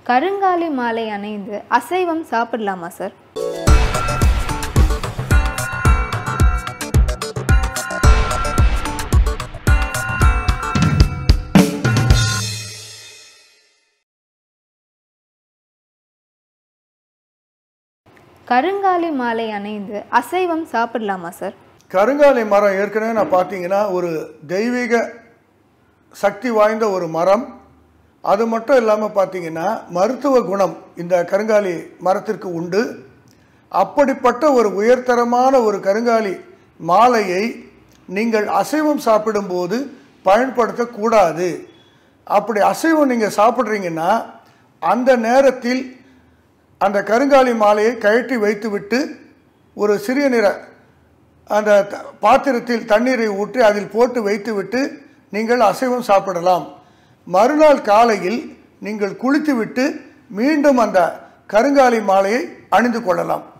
கருங்காலி மாலை அணிந்து அசைவம் சாப்பிடலாமா சார் கருங்காலி மாலை அணிந்து அசைவம் சாப்பிடலாமா சார் கருங்காலி மரம் ஏற்கனவே நான் பார்த்தீங்கன்னா ஒரு தெய்வீக சக்தி வாய்ந்த ஒரு மரம் அது மட்டும் இல்லாமல் பார்த்தீங்கன்னா மருத்துவ குணம் இந்த கருங்காலி மரத்திற்கு உண்டு அப்படிப்பட்ட ஒரு உயர்தரமான ஒரு கருங்காலி மாலையை நீங்கள் அசைவம் சாப்பிடும்போது பயன்படுத்தக்கூடாது அப்படி அசைவம் நீங்கள் சாப்பிட்றீங்கன்னா அந்த நேரத்தில் அந்த கருங்காலி மாலையை கழற்றி வைத்துவிட்டு ஒரு சிறிய நிற அந்த த- பாத்திரத்தில் தண்ணீரை ஊற்றி அதில் போட்டு வைத்துவிட்டு நீங்கள் அசைவம் சாப்பிடலாம் மறுநாள் காலையில் நீங்கள் குளித்துவிட்டு மீண்டும் அந்த கருங்காலி மாலையை அணிந்து கொள்ளலாம்